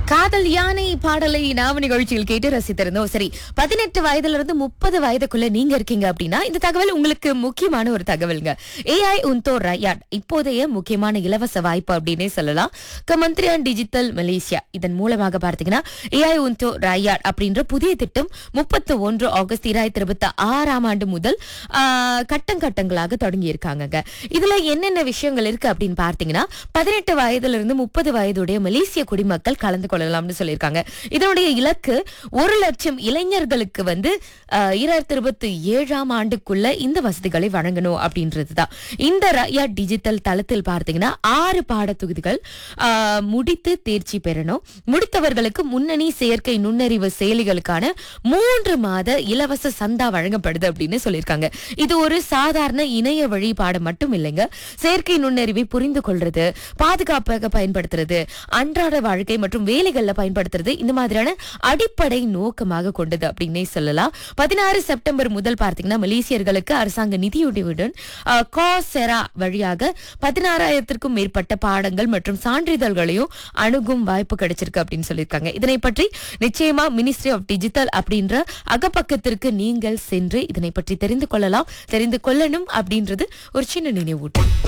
காதல் யானை பாடலை நாம நிகழ்ச்சியில் கேட்டு ரசித்திருந்தோம் சரி பதினெட்டு வயதுல இருந்து முப்பது வயதுக்குள்ள நீங்க இருக்கீங்க அப்படின்னா இந்த தகவல் உங்களுக்கு முக்கியமான ஒரு தகவல்ங்க ஏஐ உந்தோ ரயாட் இப்போதைய முக்கியமான இலவச வாய்ப்பு அப்படின்னே சொல்லலாம் கமந்திரியான் டிஜிட்டல் மலேசியா இதன் மூலமாக பார்த்தீங்கன்னா ஏஐ உந்தோ ரயாட் அப்படின்ற புதிய திட்டம் முப்பத்தி ஒன்று ஆகஸ்ட் இராயிரத்தி இருபத்தி ஆறாம் ஆண்டு முதல் ஆ, கட்டம் கட்டங்களாக தொடங்கி இருக்காங்க இதுல என்னென்ன விஷயங்கள் இருக்கு அப்படின்னு பார்த்தீங்கன்னா பதினெட்டு வயதுல இருந்து முப்பது வயதுடைய மலேசிய குடிமக்கள் கலந்து கொள்ளலாம்னு சொல்லியிருக்காங்க இதனுடைய இலக்கு ஒரு லட்சம் இளைஞர்களுக்கு வந்து அஹ், இரண்டாயிரத்தி இருபத்தி ஏழாம் ஆண்டுக்குள்ள இந்த வசதிகளை வழங்கணும் அப்படின்றதுதான் இந்த ரயா டிஜிட்டல் தளத்தில் பார்த்தீங்கன்னா ஆறு பாடத்தொகுதிகள் அஹ், முடித்து தேர்ச்சி பெறணும் முடித்தவர்களுக்கு முன்னணி செயற்கை நுண்ணறிவு செயலிகளுக்கான மூன்று மாத இலவச சந்தா வழங்கப்படுது அப்படின்னு சொல்லியிருக்காங்க இது ஒரு சாதாரண இணைய வழி பாடம் மட்டும் இல்லைங்க செயற்கை நுண்ணறிவை புரிந்து கொள்றது பாதுகாப்பாக பயன்படுத்துறது அன்றாட வாழ்க்கை மற்றும் வேலைகள்ல பயன்படுத்துறது இந்த மாதிரியான அடிப்படை நோக்கமாக கொண்டது அப்படின்னே சொல்லலாம் பதினாறு செப்டம்பர் முதல் பார்த்தீங்கன்னா மலேசியர்களுக்கு அரசாங்க நிதியுதவியுடன் அஹ், காசெரா வழியாக பதினாறாயிரத்திற்கும் மேற்பட்ட பாடங்கள் மற்றும் சான்றிதழ்களையும் அணுகும் வாய்ப்பு கிடைச்சிருக்கு அப்படின்னு சொல்லியிருக்காங்க இதனை பற்றி நிச்சயமா மினிஸ்ட்ரி ஆஃப் டிஜிட்டல் அப்படின்ற அகப்பக்கத்திற்கு நீங்கள் சென்று இதனை பற்றி தெரிந்து கொள்ளலாம் தெரிந்து கொள்ளணும் அப்படின்றது ஒரு சின்ன நினைவூட்டம்